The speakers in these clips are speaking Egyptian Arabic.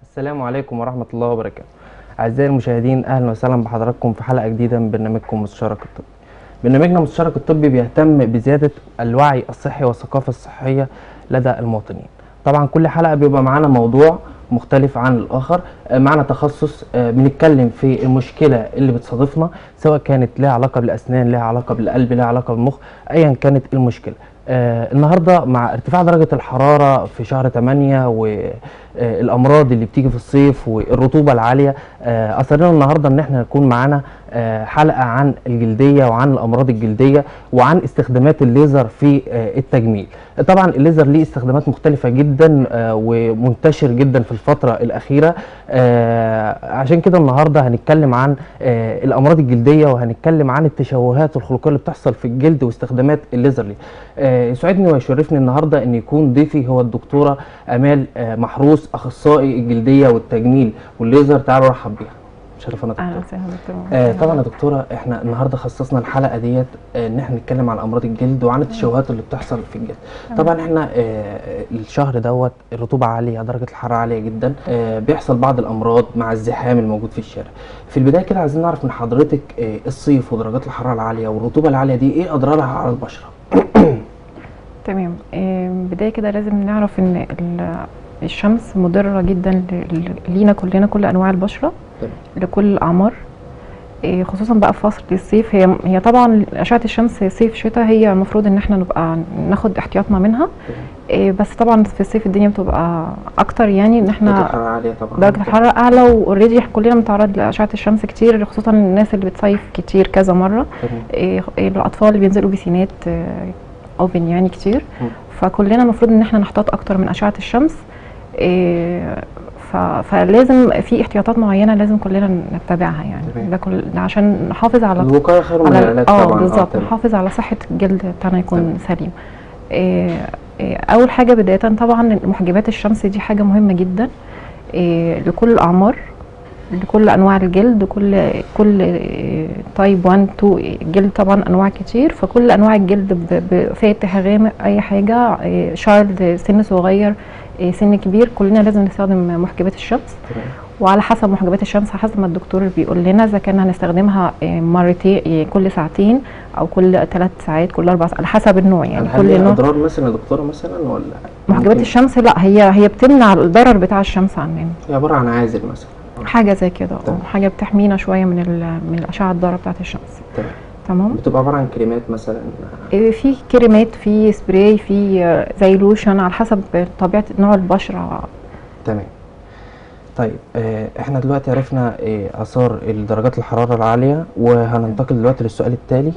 السلام عليكم ورحمة الله وبركاته أعزائي المشاهدين أهلا وسهلا بحضراتكم في حلقة جديدة من برنامجكم مستشارك الطبي برنامجنا مستشارك الطبي بيهتم بزيادة الوعي الصحي والثقافة الصحية لدى المواطنين طبعا كل حلقة بيبقى معانا موضوع مختلف عن الآخر آه، معانا تخصص آه، بنتكلم في المشكلة اللي بتصادفنا سواء كانت لها علاقة بالأسنان لها علاقة بالقلب لها علاقة بالمخ أيا كانت المشكلة آه النهارده مع ارتفاع درجة الحرارة في شهر 8 والأمراض اللي بتيجي في الصيف والرطوبة العالية آه أصرنا النهارده إن احنا يكون معانا آه حلقة عن الجلدية وعن الأمراض الجلدية وعن استخدامات الليزر في آه التجميل. طبعا الليزر ليه استخدامات مختلفة جدا آه ومنتشر جدا في الفترة الأخيرة آه عشان كده النهارده هنتكلم عن آه الأمراض الجلدية وهنتكلم عن التشوهات الخلقية اللي بتحصل في الجلد واستخدامات الليزر ليه. آه يسعدني ويشرفني النهارده ان يكون ضيفي هو الدكتوره امال آه محروس اخصائي الجلديه والتجميل والليزر تعالوا ارحب بيها شرفنا اهلا دكتور وسهلا دكتور آه طبعا يا دكتوره احنا النهارده خصصنا الحلقه ديت آه ان احنا نتكلم عن امراض الجلد وعن التشوهات اللي بتحصل في الجلد طبعا احنا آه الشهر دوت الرطوبه عاليه درجه الحراره عاليه جدا آه بيحصل بعض الامراض مع الزحام الموجود في الشارع في البدايه كده عايزين نعرف من حضرتك آه الصيف ودرجات الحراره العاليه والرطوبه العاليه دي ايه اضرارها على البشره تمام آه، بدايه كده لازم نعرف ان ال- الشمس مضره جدا ل- ل- لينا كلنا كل انواع البشره تمام. لكل الاعمار آه، خصوصا بقى في فصل الصيف هي هي طبعا اشعه الشمس صيف شتاء هي المفروض ان احنا نبقى ناخد احتياطنا منها آه، بس طبعا في الصيف الدنيا بتبقى اكتر يعني ان درجه احنا الحراره عاليه طبعا درجة الحرارة أعلى وأوريدي كلنا بنتعرض لأشعة الشمس كتير خصوصا الناس اللي بتصيف كتير كذا مرة تمام. إيه، إيه، الأطفال اللي بينزلوا بيسينات أوبن يعني كتير مم. فكلنا المفروض إن احنا نحتاط أكتر من أشعة الشمس إيه، ف- فلازم في احتياطات معينة لازم كلنا نتبعها يعني تمام. ده كل ده عشان نحافظ على الوقايه خير من على العلاج اه طبعا بالظبط تمام. نحافظ على صحة الجلد بتاعنا يكون تمام. سليم إيه إيه أول حاجة بداية طبعا محجبات الشمس دي حاجة مهمة جدا إيه لكل الأعمار لكل أنواع الجلد كل كل إيه، تايب 1 2 الجلد طبعا أنواع كتير فكل أنواع الجلد ب- ب- فاتح غامق أي حاجة إيه، شايلد سن صغير إيه، سن كبير كلنا لازم نستخدم محجبات الشمس تمام. وعلى حسب محجبات الشمس حسب ما الدكتور بيقول لنا اذا كان هنستخدمها آه، مرتين آه، كل ساعتين او كل ثلاث ساعات كل اربع ساعات على حسب النوع يعني هل كل ليها نوع اضرار مثلا يا دكتوره مثلا ولا محجبات ممكن- الشمس لا هي هي بتمنع الضرر بتاع الشمس عننا هي عباره عن عازل مثلا حاجه زي كده اه تمام. حاجه بتحمينا شويه من ال- من الاشعه الضاره بتاعت الشمس تمام تمام بتبقى عباره عن كريمات مثلا آه، في كريمات في سبراي في آه، زي لوشن على حسب طبيعه نوع البشره تمام طيب آه احنا دلوقتي عرفنا آه اثار درجات الحراره العاليه وهننتقل دلوقتي للسؤال التالي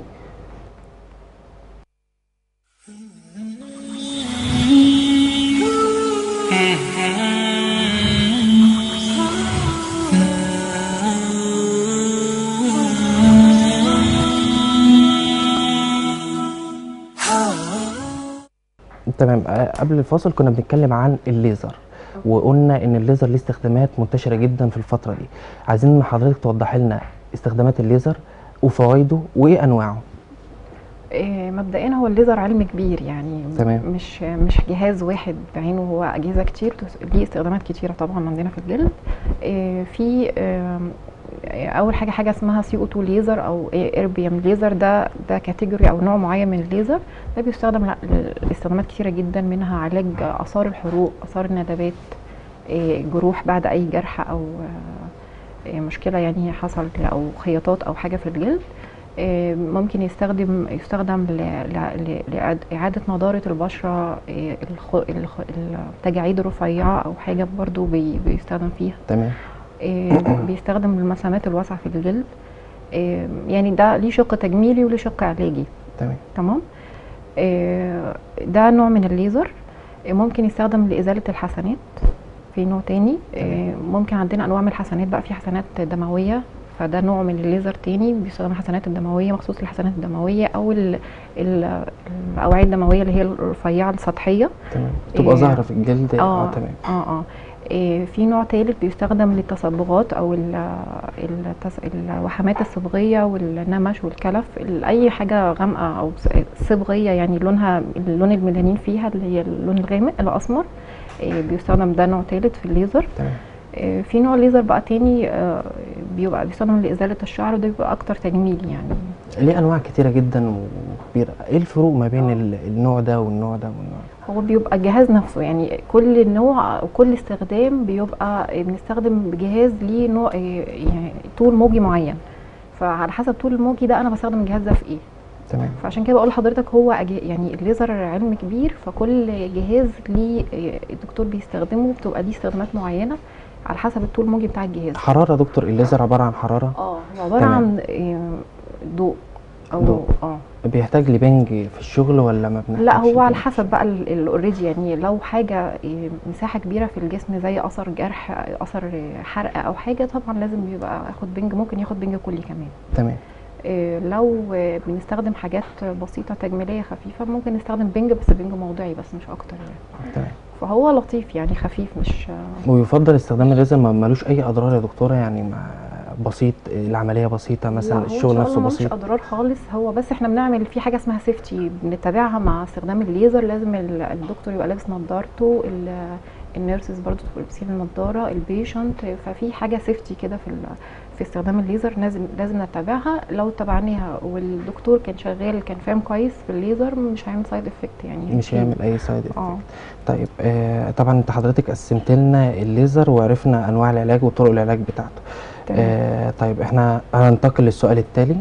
تمام آه، قبل الفاصل كنا بنتكلم عن الليزر وقلنا ان الليزر ليه استخدامات منتشره جدا في الفتره دي عايزين من حضرتك توضحي لنا استخدامات الليزر وفوائده وايه انواعه إيه، مبدئيا هو الليزر علم كبير يعني تمام. مش مش جهاز واحد بعينه هو اجهزه كتير تس- ليه استخدامات كتيره طبعا عندنا في الجلد إيه، في آم، اول حاجه حاجه اسمها سي او 2 ليزر او اربيوم ليزر ده ده كاتيجوري او نوع معين من الليزر ده بيستخدم ل- لاستخدامات كتيره جدا منها علاج اثار الحروق اثار الندبات إيه، جروح بعد اي جرح او آه، إيه، مشكله يعني حصل او خياطات او حاجه في الجلد آه، ممكن يستخدم يستخدم ل- ل- ل- لإعادة نضارة البشرة آه، الخ- الخ- التجاعيد الرفيعة أو حاجة برضو بي- بيستخدم فيها تمام آه، بيستخدم المسامات الواسعة في الجلد آه، يعني ده ليه شق تجميلي وليه شق علاجي تمام تمام آه، ده نوع من الليزر آه، ممكن يستخدم لإزالة الحسنات في نوع تاني آه، ممكن عندنا أنواع من الحسنات بقى في حسنات دموية فده نوع من الليزر تاني بيستخدم الحسنات الدموية مخصوص للحسنات الدموية أو ال- ال- الأوعية الدموية اللي هي الرفيعة السطحية تمام بتبقى إيه، ظاهره في الجلد اه تمام اه اه إيه، في نوع ثالث بيستخدم للتصبغات او ال- التص... الوحمات الصبغيه والنمش والكلف ال- اي حاجه غامقه او ص- صبغيه يعني لونها اللون الميلانين فيها اللي هي اللون الغامق الاسمر إيه، بيستخدم ده نوع ثالث في الليزر تمام آه، في نوع ليزر بقى تاني آه، بيبقى بيستخدم لازاله الشعر وده بيبقى اكتر تجميل يعني ليه انواع كتيره جدا وكبيره ايه الفروق ما بين ال- النوع ده والنوع ده والنوع ده هو بيبقى الجهاز نفسه يعني كل نوع او كل استخدام بيبقى بنستخدم جهاز ليه نوع يعني طول موجي معين فعلى حسب طول الموجي ده انا بستخدم الجهاز ده في ايه تمام فعشان كده بقول لحضرتك هو أج- يعني الليزر علم كبير فكل جهاز ليه الدكتور بيستخدمه بتبقى دي استخدامات معينه على حسب الطول الموجي بتاع الجهاز حراره يا دكتور الليزر عباره عن حراره اه هو عباره تمام. عن آه، ضوء او ضوء. اه بيحتاج لبنج في الشغل ولا ما بنحتاجش لا هو على لبنج؟ حسب بقى الاوريدي يعني لو حاجه آه، مساحه كبيره في الجسم زي اثر جرح اثر آه، حرق او حاجه طبعا لازم بيبقى ياخد بنج ممكن ياخد بنج كلي كمان تمام آه، لو آه، بنستخدم حاجات بسيطه تجميليه خفيفه ممكن نستخدم بنج بس بنج موضعي بس مش اكتر يعني تمام فهو لطيف يعني خفيف مش ويفضل استخدام الليزر ما ملوش اي اضرار يا دكتوره يعني ما بسيط العمليه بسيطه لا، مثلا هو إن الشغل شاء نفسه الله ملوش بسيط اضرار خالص هو بس احنا بنعمل في حاجه اسمها سيفتي بنتبعها مع استخدام الليزر لازم ال- الدكتور يبقى لابس نظارته ال- النيرسز برضو تبقى لابسين النضاره البيشنت ففي حاجه سيفتي كده في ال- في استخدام الليزر لازم لازم نتبعها لو اتبعناها والدكتور كان شغال كان فاهم كويس في الليزر مش هيعمل سايد افكت يعني مش أكيد. هيعمل اي سايد افكت اه طيب آه طبعا انت حضرتك قسمت لنا الليزر وعرفنا انواع العلاج وطرق العلاج بتاعته تمام. آه طيب احنا هننتقل للسؤال التالي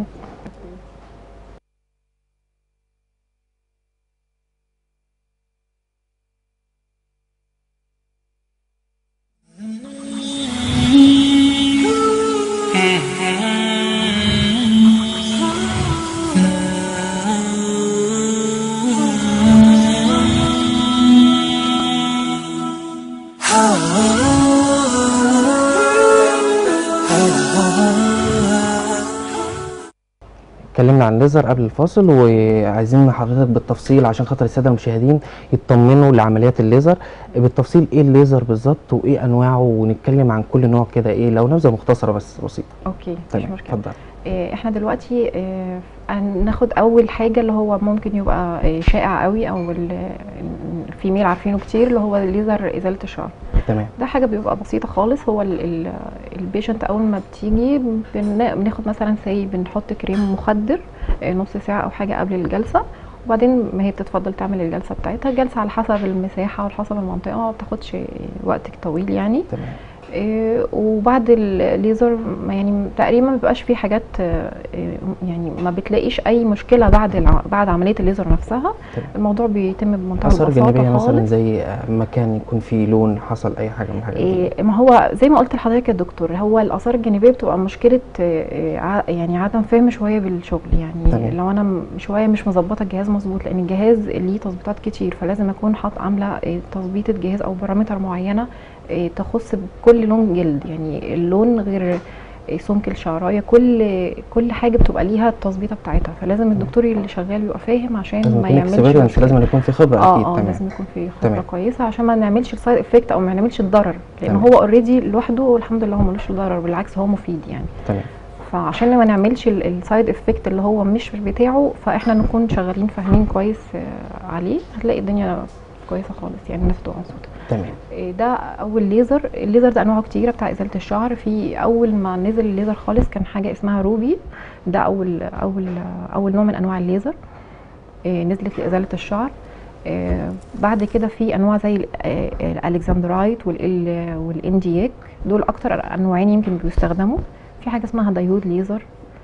اتكلمنا عن الليزر قبل الفاصل وعايزين من حضرتك بالتفصيل عشان خاطر الساده المشاهدين يطمنوا لعمليات الليزر بالتفصيل ايه الليزر بالظبط وايه انواعه ونتكلم عن كل نوع كده ايه لو نبذه مختصره بس بسيطه اوكي مش تمام مشكله اتفضل آه، احنا دلوقتي آه، هناخد اول حاجه اللي هو ممكن يبقى آه، شائع قوي او ال- الفيميل عارفينه كتير اللي هو الليزر ازاله الشعر تمام ده حاجه بيبقى بسيطه خالص هو ال- ال- البيشنت اول ما بتيجي بن- بناخد مثلا سي بنحط كريم مخدر آه، نص ساعه او حاجه قبل الجلسه وبعدين ما هي بتتفضل تعمل الجلسه بتاعتها الجلسه على حسب المساحه وعلى حسب المنطقه ما بتاخدش وقت طويل يعني تمام إيه، وبعد الليزر ما يعني تقريبا ما بيبقاش فيه حاجات آه، إيه، يعني ما بتلاقيش اي مشكله بعد الع... بعد عمليه الليزر نفسها تمام. الموضوع بيتم بمنتهى اثار جانبيه البساطه مثلا خالص زي آه، مكان يكون فيه لون حصل اي حاجه من الحاجات دي إيه ما هو زي ما قلت لحضرتك يا دكتور هو الاثار الجانبيه بتبقى مشكله آه، ع- يعني عدم فهم شويه بالشغل يعني تمام. لو انا م- شويه مش مظبطه الجهاز مظبوط لان الجهاز ليه تظبيطات كتير فلازم اكون حاط عامله آه، تظبيطه جهاز او بارامتر معينه آه، تخص بكل لون جلد يعني اللون غير آه، سمك الشعرايه كل كل حاجه بتبقى ليها التظبيطه بتاعتها فلازم الدكتور اللي شغال يبقى فاهم عشان لازم ما يكون يعملش اكسبيرينس مشكلة. لازم يكون في خبره اه اكيد اه تمام لازم يكون في خبره تمام. كويسه عشان ما نعملش السايد افكت او ما نعملش الضرر لان تمام. هو اوريدي لوحده والحمد لله هو ملوش ضرر بالعكس هو مفيد يعني تمام فعشان ما نعملش السايد افكت اللي هو مش بتاعه فاحنا نكون شغالين فاهمين كويس آه، عليه هتلاقي الدنيا كويسه خالص يعني الناس تبقى مبسوطه تمام إيه ده اول ليزر الليزر ده انواعه كتيره بتاع ازاله الشعر في اول ما نزل الليزر خالص كان حاجه اسمها روبي ده اول اول اول نوع من انواع الليزر إيه نزلت لازاله الشعر إيه بعد كده في انواع زي ال- آه، الالكسندرايت والال والاندياك دول اكتر انواعين يمكن بيستخدموا في حاجه اسمها دايود ليزر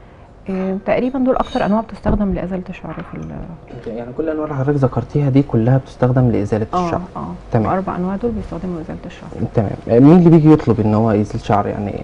إيه تقريبا دول اكتر انواع بتستخدم لازاله الشعر في ال- يعني كل الانواع اللي حضرتك ذكرتيها دي كلها بتستخدم لازاله اه الشعر اه تمام. اربع انواع دول بيستخدموا لازاله الشعر تمام مين اللي بيجي يطلب ان هو يزيل شعر يعني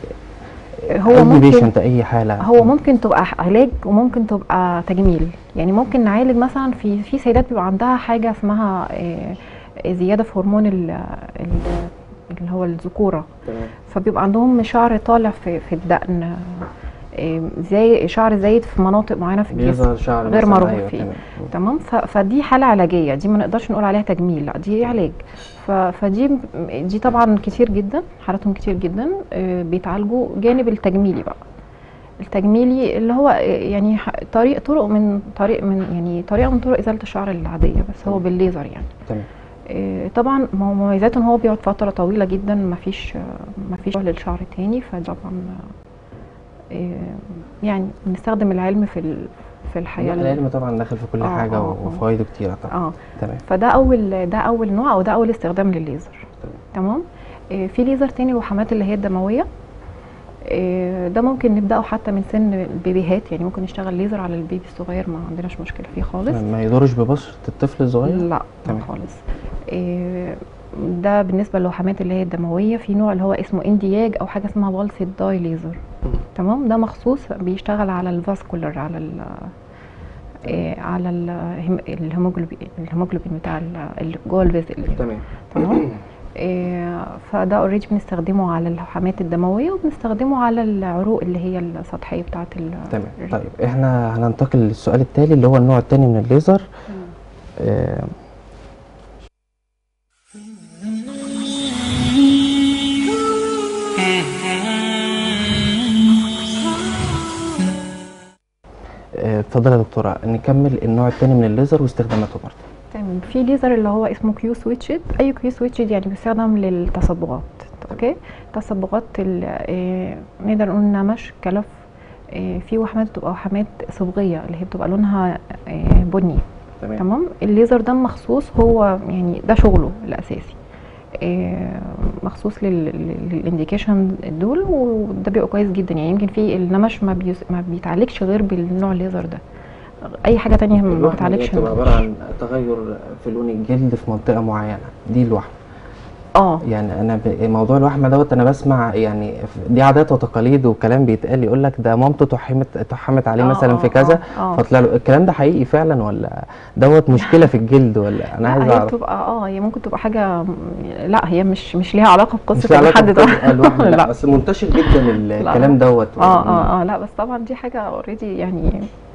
هو اي ممكن بيشنت اي حاله هو ممكن تبقى علاج وممكن تبقى تجميل يعني ممكن نعالج مثلا في في سيدات بيبقى عندها حاجه اسمها آه، زياده في هرمون ال- ال- اللي هو الذكوره تمام. فبيبقى عندهم شعر طالع في في الدقن آه، زي شعر زايد في مناطق معينه في الجسم بيظهر شعر غير مثلاً، مرغوب أيوة، فيه. تمام. تمام ف- فدي حاله علاجيه دي ما نقدرش نقول عليها تجميل لا دي علاج ف- فدي دي طبعا كتير جدا حالاتهم كتير جدا آه، بيتعالجوا جانب التجميلي بقى التجميلي اللي هو آه، يعني ح- طريق طرق من طريق من يعني طريقه من طرق ازاله الشعر العاديه بس هو تمام. بالليزر يعني تمام إيه، طبعا مو- مميزاته ان هو بيقعد فتره طويله جدا مفيش مفيش للشعر تاني فطبعا إيه، يعني بنستخدم العلم في ال- في الحياه ال- العلم طبعا داخل في كل آه، حاجه آه، آه. وفوائده كتيره طبعا اه تمام فده اول ده اول نوع او ده اول استخدام للليزر تمام إيه، في ليزر تاني الوحمات اللي هي الدمويه إيه، ده ممكن نبداه حتى من سن البيبيهات يعني ممكن نشتغل ليزر على البيبي الصغير ما عندناش مشكله فيه خالص تمام. ما يضرش ببشره الطفل الصغير لا لا تمام. خالص إيه، ده بالنسبه للوحمات اللي هي الدمويه في نوع اللي هو اسمه اندياج او حاجه اسمها بالسيت داي ليزر تمام ده مخصوص بيشتغل على الفاسكولار على ال إيه، على الهيم- الهيموجلوبين الهيموجلوبين بتاع ال- اللي جوه الفيزل يعني. تمام تمام إيه، فده اوريدي بنستخدمه على الحمات الدمويه وبنستخدمه على العروق اللي هي السطحيه بتاعه ال تمام طيب احنا هننتقل للسؤال التالي اللي هو النوع التاني من الليزر آه، آه، اتفضل يا دكتورة نكمل النوع التاني من الليزر واستخداماته برضه تمام في ليزر اللي هو اسمه كيو سويتشد اي كيو سويتشد يعني بيستخدم للتصبغات اوكي تصبغات ال- آه، نقدر نقول نمش كلف آه، في وحمات بتبقى وحمات صبغيه اللي هي بتبقى لونها آه، بني تمام تمام الليزر ده مخصوص هو يعني ده شغله الاساسي آه، مخصوص للانديكيشن دول وده بيبقى كويس جدا يعني يمكن في النمش ما, بيس ما بيتعالجش غير بالنوع الليزر ده اي حاجه تانية ما الوحمة اللي هي بتعالجش بتبقى عبارة عن تغير في لون الجلد في منطقة معينة دي الوحمة اه يعني انا ب... موضوع الوحمه دوت انا بسمع يعني ف- دي عادات وتقاليد وكلام بيتقال يقول لك ده مامته تحمت تحمت عليه آه، مثلا آه، في كذا آه، آه. فطلع له الكلام ده حقيقي فعلا ولا دوت مشكله في الجلد ولا انا عايز لا هي اعرف بتبقى اه هي ممكن تبقى حاجه لا هي مش مش ليها علاقه مش بقصه لها ان علاقه حد ده بقصة الوحمه لا لا بس منتشر جدا الكلام دوت اه اه اه لا بس طبعا دي حاجه اوريدي يعني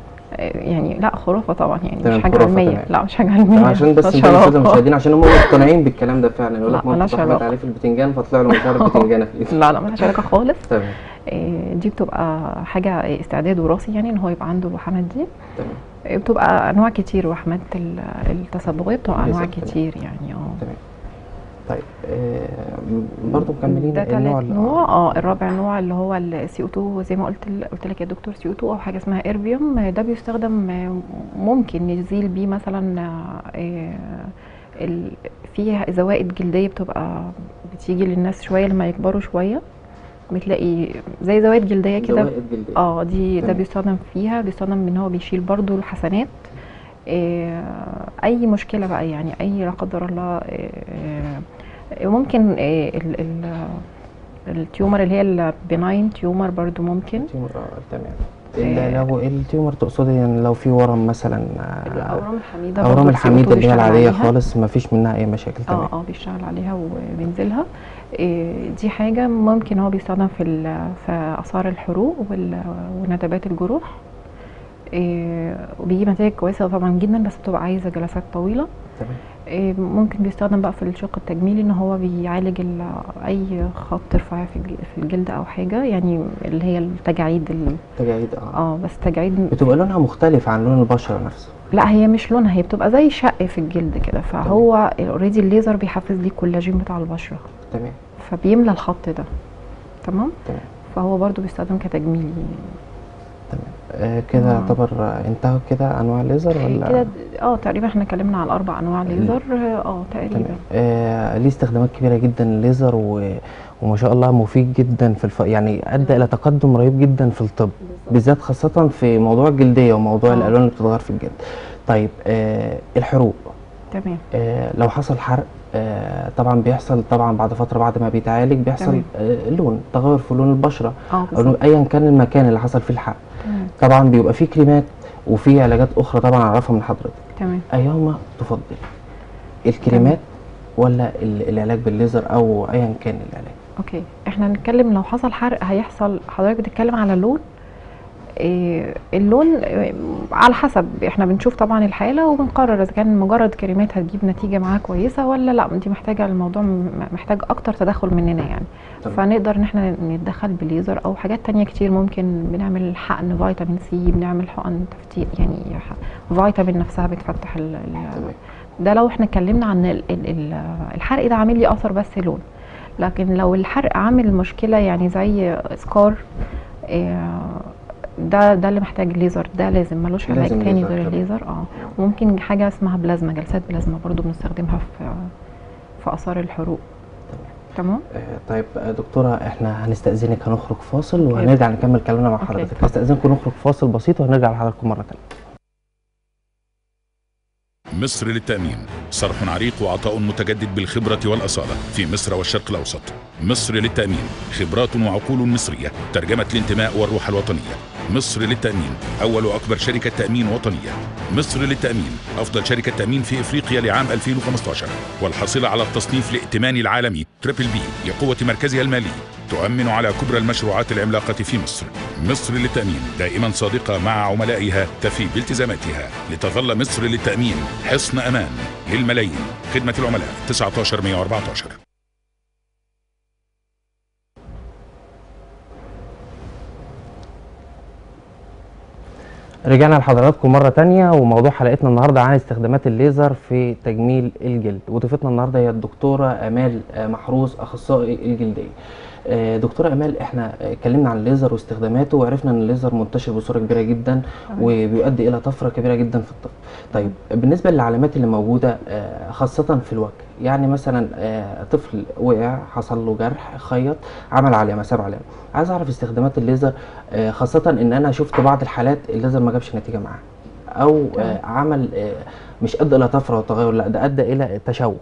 يعني لا خرافه طبعا يعني تمام، مش حاجه خرافة، علميه تمام. لا مش حاجه علميه عشان بس ملهاش نبين علاقة. كده المشاهدين عشان هم مقتنعين بالكلام ده فعلا يقول لا، لك مامته ملهاش اتحمت علاقة. عليه في البتنجان فطلع له مش عارف بتنجانه فيه لا لا ملهاش علاقه خالص تمام آه، دي بتبقى حاجه استعداد وراثي يعني ان هو يبقى عنده الوحمات دي تمام آه، بتبقى انواع كتير وحمات ال- التصبغيه بتبقى انواع ليزر، تمام. كتير يعني اه تمام طيب آه برضه مكملين ده النوع تالت ال- نوع اه الرابع نوع اللي هو السي او 2 زي ما قلت قلت لك يا دكتور سي او 2 او حاجه اسمها اربيوم آه، ده بيستخدم آه، ممكن نزيل بيه مثلا آه، آه، ال- فيه زوائد جلديه بتبقى بتيجي للناس شويه لما يكبروا شويه بتلاقي زي زوائد جلديه كده زوائد جلدية. اه دي ده تمام. بيستخدم فيها بيستخدم ان هو بيشيل برضو الحسنات آه، اي مشكله بقى يعني اي لا قدر الله آه، آه، ممكن آه، ال- ال- التيومر اللي هي البناين تيومر برضو ممكن تيومر اه تمام آه. ال- لو التيومر تقصدي يعني لو في ورم مثلا آه، الاورام الحميده اورام برضو الحميده CO2 اللي هي بيشتغل العاديه عليها. خالص ما فيش منها اي مشاكل تمام اه اه بيشتغل عليها وبينزلها إيه، دي حاجة ممكن هو بيستخدم في ال- في آثار الحروق وال- وندبات الجروح إيه، وبيجيب نتائج كويسة طبعا جدا بس بتبقى عايزة جلسات طويلة تمام إيه، ممكن بيستخدم بقى في الشق التجميلي ان هو بيعالج ال- اي خط رفيع في الج- في الجلد او حاجة يعني اللي هي التجاعيد ال- تجاعيد اه اه بس تجاعيد بتبقى لونها مختلف عن لون البشره نفسه لا هي مش لونها هي بتبقى زي شق في الجلد كده فهو اوريدي الليزر بيحفز لي الكولاجين بتاع البشرة تمام فبيملى الخط ده تمام تمام فهو برضو بيستخدم كتجميلي تمام آه كده آه. يعتبر آه، انتهى كده انواع الليزر ولا كده اه تقريبا احنا اتكلمنا على الاربع انواع ليزر اه تقريبا تمام آه ليه استخدامات كبيره جدا الليزر و... وما شاء الله مفيد جدا في الف... يعني ادى الى تقدم رهيب جدا في الطب بالذات خاصه في موضوع الجلديه وموضوع آه. الالوان اللي بتتغير في الجلد طيب آه الحروق تمام آه لو حصل حرق آه طبعا بيحصل طبعا بعد فتره بعد ما بيتعالج بيحصل تمام. آه لون تغير في لون البشره اه او بالظبط ايا كان المكان اللي حصل فيه الحرق تمام طبعا بيبقى فيه كريمات وفيه علاجات اخرى طبعا اعرفها من حضرتك تمام ايهما تفضل الكريمات ولا ال- العلاج بالليزر او ايا كان العلاج اوكي احنا هنتكلم لو حصل حرق هيحصل حضرتك بتتكلم على اللون إيه اللون إيه، على حسب احنا بنشوف طبعا الحاله وبنقرر اذا كان مجرد كريمات هتجيب نتيجه معاه كويسه ولا لا انت محتاجه الموضوع م- محتاج اكتر تدخل مننا يعني تمام. فنقدر ان احنا نتدخل بليزر او حاجات تانية كتير ممكن بنعمل حقن فيتامين سي بنعمل حقن تفتيق يعني ح- فيتامين نفسها بتفتح ال- ال- تمام ده لو احنا اتكلمنا عن ال- ال- ال- الحرق ده عامل لي اثر بس لون لكن لو الحرق عامل مشكله يعني زي سكار آه، ده ده اللي محتاج ليزر ده لازم ملوش علاج لازم تاني ليزر غير طبعا. الليزر اه وممكن حاجه اسمها بلازما جلسات بلازما برضو بنستخدمها في في اثار الحروق تمام آه، طيب آه، دكتورة احنا هنستأذنك هنخرج فاصل وهنرجع نكمل كلامنا مع أوكي. حضرتك هستأذنكم نخرج فاصل بسيط وهنرجع لحضراتكم مرة تانية مصر للتأمين صرح عريق وعطاء متجدد بالخبرة والأصالة في مصر والشرق الأوسط مصر للتأمين خبرات وعقول مصرية ترجمة الانتماء والروح الوطنية مصر للتأمين أول وأكبر شركة تأمين وطنية مصر للتأمين أفضل شركة تأمين في إفريقيا لعام 2015 والحاصلة على التصنيف الائتماني العالمي تريبل بي لقوة مركزها المالي تؤمن على كبرى المشروعات العملاقة في مصر مصر للتأمين دائما صادقة مع عملائها تفي بالتزاماتها لتظل مصر للتأمين حصن أمان للملايين خدمة العملاء 19114 رجعنا لحضراتكم مرة تانية وموضوع حلقتنا النهاردة عن استخدامات الليزر في تجميل الجلد وضيفتنا النهاردة هي الدكتورة أمال آه، محروس أخصائي الجلدية آه، دكتورة أمال احنا آه، اتكلمنا عن الليزر واستخداماته وعرفنا ان الليزر منتشر بصورة كبيرة جدا وبيؤدي إلى طفرة كبيرة جدا في الطب طيب بالنسبة للعلامات اللي موجودة آه، خاصة في الوجه يعني مثلا آه، طفل وقع حصل له جرح خيط عمل علامة ساب علامة عايز أعرف استخدامات الليزر آه، خاصة ان انا شفت بعض الحالات الليزر ما جابش نتيجة معاه او آه، عمل آه، مش ادى الى طفرة وتغير لا ده ادى الى تشوه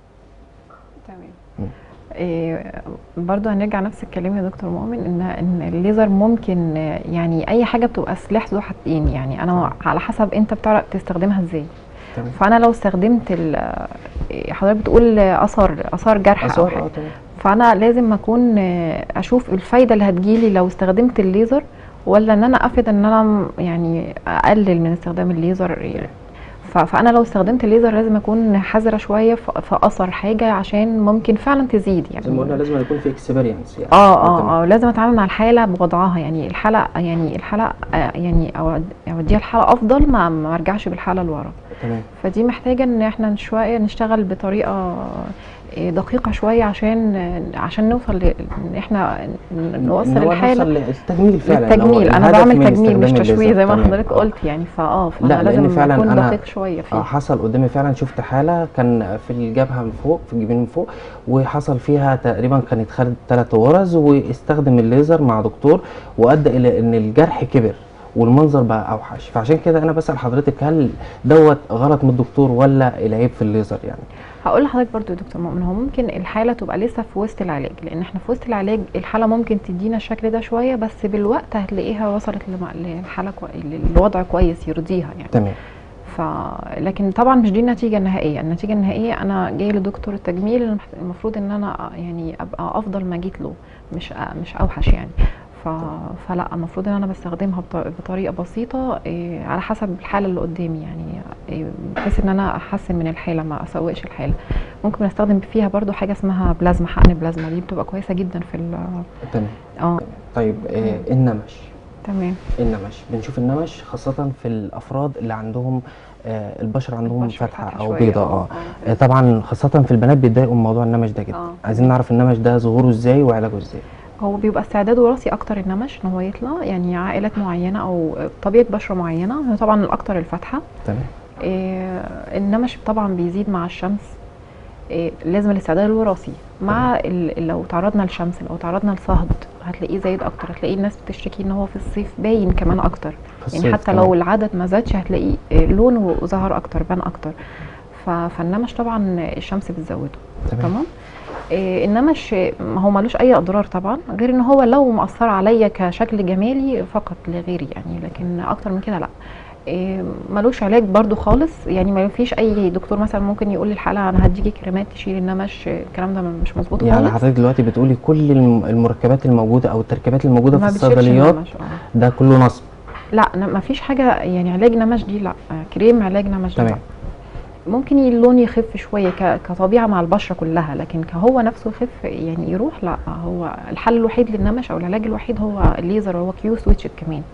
تمام إيه برضو هنرجع نفس الكلام يا دكتور مؤمن ان ان الليزر ممكن آه، يعني اي حاجه بتبقى سلاح ذو حدين يعني انا على حسب انت بتعرف تستخدمها ازاي تمام فانا لو استخدمت ال- آه، حضرتك بتقول آه، اثر اثار جرح او اثار حاجه اه تمام فانا لازم اكون آه، اشوف الفايده اللي هتجيلي لو استخدمت الليزر ولا ان انا افيد ان انا م- يعني اقلل من استخدام الليزر ف- فانا لو استخدمت الليزر لازم اكون حذره شويه في في اثر حاجه عشان ممكن فعلا تزيد يعني زي ما قلنا لازم يكون في اكسبيرينس يعني اه تمام. اه اه لازم اتعامل مع الحاله بوضعها يعني الحاله يعني الحاله آه، يعني أود- اوديها الحاله افضل ما ما ارجعش بالحاله لورا تمام فدي محتاجه ان احنا شويه نشتغل بطريقه آه، دقيقه شويه عشان آه، عشان نوصل ل- ان احنا ن- نوصل إن هو الحاله نوصل للتجميل فعلا اللي هو للتجميل انا الهدف بعمل من تجميل مش استخدام تشويه الليزر. زي ما تمام. حضرتك آه. قلت يعني فاه فانا لا، لأن لازم فعلاً اكون أنا- دقيق شويه اه فيه حصل قدامي فعلا شفت حالة كان في الجبهة من فوق في الجبين من فوق وحصل فيها تقريبا كانت خدت ثلاث غرز واستخدم الليزر مع دكتور وأدى إلى إن الجرح كبر والمنظر بقى أوحش فعشان كده أنا بسأل حضرتك هل دوت غلط من الدكتور ولا العيب في الليزر يعني هقول لحضرتك برضو يا دكتور مؤمن هو ممكن الحاله تبقى لسه في وسط العلاج لان احنا في وسط العلاج الحاله ممكن تدينا الشكل ده شويه بس بالوقت هتلاقيها وصلت لم- للحاله كوي... للوضع كويس يرضيها يعني تمام ف لكن طبعا مش دي النتيجه النهائيه النتيجه النهائيه انا جاي لدكتور التجميل المح- المفروض ان انا يعني ابقى افضل ما جيت له مش أ- مش اوحش يعني ف... فلا المفروض ان انا بستخدمها بط- بطريقه بسيطه إيه على حسب الحاله اللي قدامي يعني إيه بحيث ان انا احسن من الحاله ما اسوقش الحاله ممكن استخدم فيها برضو حاجه اسمها بلازما حقن بلازما دي بتبقى كويسه جدا في ال تمام اه طيب آه النمش تمام النمش بنشوف النمش خاصة في الأفراد اللي عندهم آه البشرة عندهم البشرة فاتحة فاتحة أو شوية، بيضاء آه، اه آه، طبعا خاصة في البنات بيتضايقوا من موضوع النمش ده جدا آه. عايزين نعرف النمش ده ظهوره ازاي وعلاجه ازاي هو بيبقى استعداد وراثي اكتر النمش ان هو يطلع يعني عائلات معينه او طبيعه بشره معينه هو طبعا الاكتر الفاتحه تمام إيه النمش طبعا بيزيد مع الشمس إيه لازم الاستعداد الوراثي مع ال- لو تعرضنا للشمس لو تعرضنا لصهد هتلاقيه زايد اكتر هتلاقيه الناس بتشتكي ان هو في الصيف باين كمان اكتر في يعني الصيف حتى كمان. لو العدد ما زادش هتلاقيه إيه، لونه ظهر اكتر بان اكتر ف- فالنمش طبعا الشمس بتزوده تمام تمام إيه النمش ما هو ملوش اي اضرار طبعا غير ان هو لو مأثر عليا كشكل جمالي فقط لغيري يعني لكن اكتر من كده لا إيه ملوش علاج برضو خالص يعني ما فيش اي دكتور مثلا ممكن يقول للحاله انا هديكي كريمات تشيل النمش الكلام ده مش مظبوط يعني خالص حضرتك دلوقتي بتقولي كل الم- المركبات الموجودة أو التركيبات الموجودة في ما بتشيلش الصيدليات النمش، آه. ده كله نصب لا ما فيش حاجه يعني علاج نمش دي لا آه، كريم علاج نمش دي لا تمام ممكن اللون يخف شويه ك- كطبيعه مع البشره كلها لكن كهو نفسه يخف يعني يروح لا هو الحل الوحيد للنمش او العلاج الوحيد هو الليزر وهو كيو سويتش كمان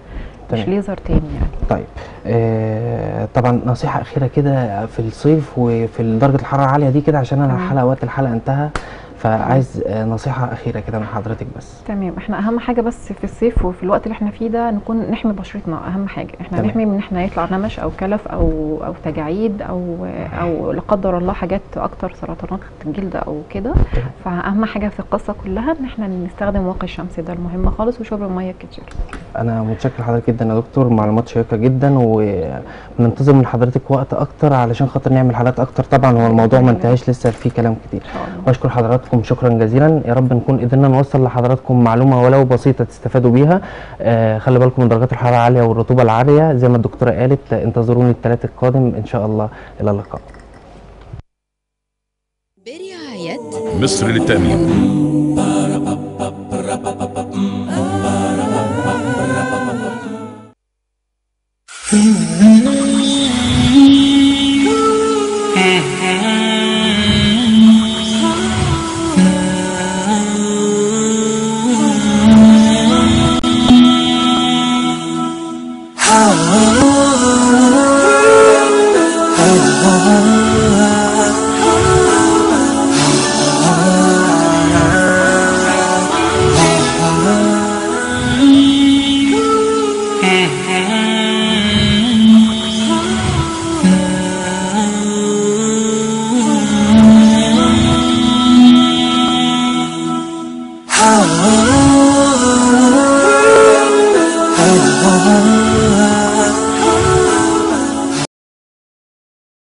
مش تمام. ليزر تاني يعني طيب آه طبعا نصيحة أخيرة كده في الصيف وفي درجة الحرارة العالية دي كده عشان أنا تمام. الحلقة وقت الحلقة انتهى فعايز آه نصيحة أخيرة كده من حضرتك بس تمام احنا اهم حاجه بس في الصيف وفي الوقت اللي احنا فيه ده نكون نحمي بشرتنا اهم حاجه احنا تمام. نحمي من ان احنا يطلع نمش او كلف او او تجاعيد او او لا قدر الله حاجات اكتر سرطانات جلد او كده فاهم حاجه في القصه كلها ان احنا نستخدم واقي الشمس ده المهم خالص وشرب الميه كتير أنا متشكر لحضرتك جدا يا دكتور معلومات شيقة جدا وننتظر من حضرتك وقت أكتر علشان خاطر نعمل حلقات أكتر طبعا هو الموضوع ما انتهاش لسه في كلام كتير ان شاء الله واشكر حضراتكم شكرا جزيلا يا رب نكون قدرنا نوصل لحضراتكم معلومه ولو بسيطه تستفادوا بيها آه خلي بالكم من درجات الحراره العاليه والرطوبه العاليه زي ما الدكتوره قالت آه، انتظروني الثلاث القادم ان شاء الله الى اللقاء برعاية مصر للتأمين